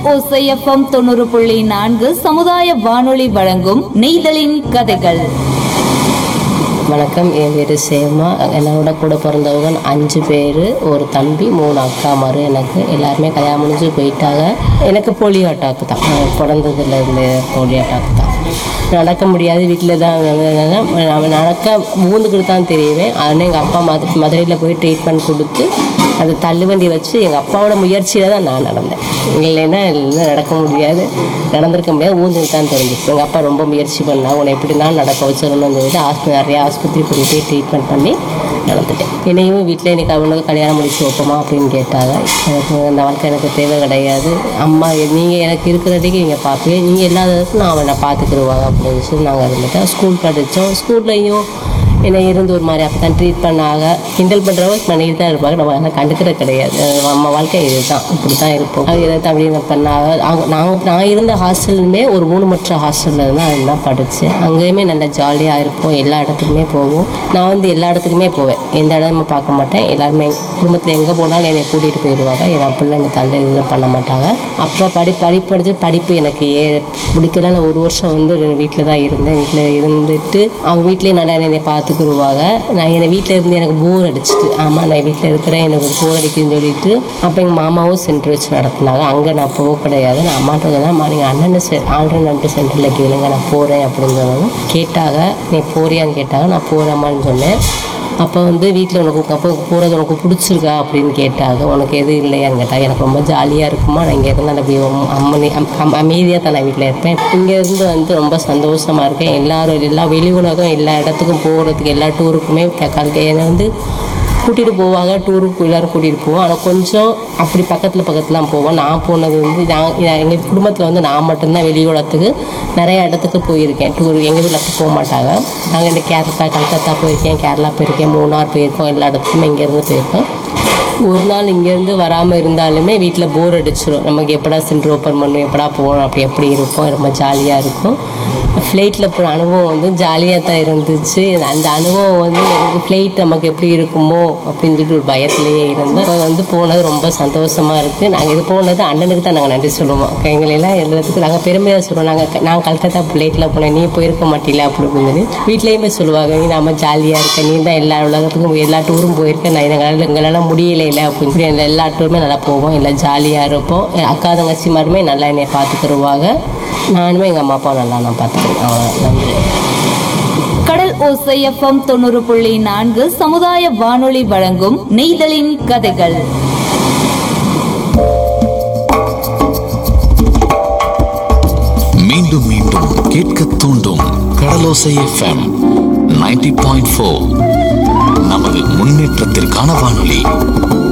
ஓசைஎஃப்எம் தொண்ணூறு புள்ளி நான்கு சமுதாய வானொலி வழங்கும் நெய்தலின் கதைகள் வணக்கம் என் பேர் சேமா என்னோட கூட பிறந்தவங்க அஞ்சு பேர் ஒரு தம்பி மூணு அக்கா மாரு எனக்கு எல்லாருமே கல்யாணம் முடிஞ்சு போயிட்டாங்க எனக்கு போலியோ அட்டாக்கு தான் நான் பிறந்ததுலேருந்து போலியோ அட்டாக்கு தான் நடக்க முடியாது வீட்டில் தான் இருந்ததுனால நான் நடக்க மூந்துக்கிட்டு தான் தெரியுவேன் ஆனால் எங்கள் அப்பா மது மதுரையில் போய் ட்ரீட்மெண்ட் கொடுத்து அது தள்ளுவண்டி வச்சு எங்கள் அப்பாவோட முயற்சியில் தான் நான் நடந்தேன் இல்லைன்னா இல்லை நடக்க முடியாது நடந்திருக்க முடியாது ஊந்துட்டு தான் தெரிஞ்சிச்சு எங்கள் அப்பா ரொம்ப முயற்சி பண்ணா உன்னை எப்படினாலும் நடக்க வச்சிடணும்னு சொல்லிட்டு ஆஸ்பத்திரி நிறைய ஆஸ்பத்திரி கூட்டிகிட்டு போய் ட்ரீட்மெண்ட் பண்ணி நடந்துட்டேன் என்னையும் வீட்டில் எனக்கு அவனுக்கு கல்யாணம் முடிச்சு வைப்போமா அப்படின்னு கேட்டாங்க எனக்கு அந்த வாழ்க்கை எனக்கு தேவை கிடையாது அம்மா நீங்கள் எனக்கு இருக்கிறதுக்கு நீங்கள் பார்ப்பீங்க நீங்கள் இல்லாததுக்கு நான் அவனை பார்த்துக்கிடுவாங்க அப்படின்னு சொல்லி நாங்கள் இருந்துட்டோம் ஸ்கூல் படித்தோம் ஸ்கூல்லையும் என்னை இருந்து ஒரு மாதிரி அப்போ தான் ட்ரீட் பண்ணாங்க கிண்டல் பண்ணுறவங்க பண்ணிட்டு தான் இருப்பாங்க நம்ம அதெல்லாம் கண்டுக்கிறது கிடையாது அஹ் நம்ம வாழ்க்கை இதுதான் இப்படி தான் இருப்போம் அது எதை தம்பி பண்ணாங்க அவங்க நாங்கள் நான் இருந்த ஹாஸ்டல்லுமே ஒரு ஊனமற்ற ஹாஸ்டலில் தான் அதெல்லாம் படித்தேன் அங்கேயுமே நல்லா ஜாலியாக இருப்போம் எல்லா இடத்துக்குமே போவோம் நான் வந்து எல்லா இடத்துக்குமே போவேன் எந்த இடமும் பார்க்க மாட்டேன் எல்லாருமே குடும்பத்தில் எங்கே போனாலும் என்னை கூட்டிகிட்டு போயிடுவாங்க என் பிள்ளை என்னை தள்ளி இதெல்லாம் பண்ண மாட்டாங்க அப்புறம் படி படிப்பு படிச்சு படிப்பு எனக்கு ஏ பிடிக்கல நான் ஒரு வருஷம் வந்து வீட்டில் தான் இருந்தேன் வீட்டில் இருந்துட்டு அவங்க வீட்லேயே நல்லா என்னை பார்த்துக்குருவாங்க நான் என்னை வீட்டில் இருந்து எனக்கு போர் அடிச்சிட்டு ஆமாம் நான் வீட்டில் இருக்கிறேன் எனக்கு போர் அடிக்குதுன்னு சொல்லிட்டு அப்போ எங்கள் மாமாவும் சென்டர் வச்சு நடத்துனாங்க அங்கே நான் போக கிடையாது நான் அம்மாட்ட சொன்னேன் நீங்கள் அண்ணன் செ ஆல்ரெடி சென்டரில் கேளுங்க நான் போகிறேன் அப்படின்னு சொன்னாங்க கேட்டாங்க நீ போறியான்னு கேட்டாங்க நான் போகிறேம்மான்னு சொன்னேன் அப்போ வந்து வீட்டில் உனக்கு அப்போ போகிறது உனக்கு பிடிச்சிருக்கா அப்படின்னு கேட்டாங்க உனக்கு எது இல்லையான்னு கேட்டாங்க எனக்கு ரொம்ப ஜாலியாக இருக்குமா நான் இங்கே இருந்து அப்படி அம்மனி அமைதியாக தான் நான் வீட்டில் இருப்பேன் இங்கேருந்து வந்து ரொம்ப சந்தோஷமாக இருக்கேன் எல்லாரும் எல்லா வெளி உலகம் எல்லா இடத்துக்கும் போகிறதுக்கு எல்லா டூருக்குமே கலக்க என்னை வந்து கூட்டிகிட்டு போவாங்க டூருக்கு எல்லோரும் கூட்டிகிட்டு போவோம் ஆனால் கொஞ்சம் அப்படி பக்கத்தில் பக்கத்துலாம் போவோம் நான் போனது வந்து நான் எங்கள் குடும்பத்தில் வந்து நான் மட்டும்தான் வெளி உலகத்துக்கு நிறைய இடத்துக்கு போயிருக்கேன் டூர் எங்கள் வீட்டில் அப்போ போக மாட்டாங்க நாங்கள் இந்த கேரளா கல்கத்தா போயிருக்கேன் கேரளா போயிருக்கேன் மூணார் போயிருக்கோம் எல்லா இடத்துக்குமே இங்கேருந்து போயிருக்கோம் ஒரு நாள் இங்கேருந்து வராமல் இருந்தாலுமே வீட்டில் போர் அடிச்சிடும் நமக்கு எப்படா சென்டர் ஓப்பன் பண்ணும் எப்படா போகணும் அப்படி எப்படி இருக்கும் ரொம்ப ஜாலியாக இருக்கும் ஃப்ளைட்டில் போகிற அனுபவம் வந்து ஜாலியாக தான் இருந்துச்சு அந்த அனுபவம் வந்து எனக்கு ஃப்ளைட் நமக்கு எப்படி இருக்குமோ அப்படின்னு சொல்லிட்டு ஒரு பயத்திலேயே இருந்தோம் இப்போ வந்து போனது ரொம்ப சந்தோஷமாக இருக்குது நாங்கள் இது போனது அண்ணனுக்கு தான் நாங்கள் நன்றி சொல்லுவோம் எங்களெல்லாம் எல்லாத்துக்கும் நாங்கள் பெருமையாக சொல்லுவோம் நாங்கள் நான் கல்கத்தா ஃப்ளைட்டில் போனேன் நீ போயிருக்க மாட்டீங்களா அப்படி அப்படின்னு சொல்லி வீட்லேயுமே சொல்லுவாங்க நீ நம்ம ஜாலியாக இருக்க நீ தான் எல்லா உலகத்துக்கும் எல்லா டூரும் போயிருக்க நான் எங்களால் எங்களால் முடியல இல்லை அப்படின்னு சொல்லி அந்த எல்லா டூருமே நல்லா போவோம் எல்லாம் ஜாலியாக இருப்போம் என் அக்கா தங்கச்சிமாருமே நல்லா என்னை பார்த்துக்கிடுவாங்க நானுமே எங்கள் அம்மா அப்பா நல்லா நான் பார்த்துக்கிறேன் அவ்வளோ நன்றி கடல் ஓசைஎஃப்எம் தொண்ணூறு புள்ளி நான்கு சமுதாய வானொலி வழங்கும் நெய்தலின் கதைகள் மீண்டும் மீண்டும் கேட்க தூண்டும் கடலோசை எஃப்எம் 90.4 பாயிண்ட் நமது முன்னேற்றத்திற்கான வானொலி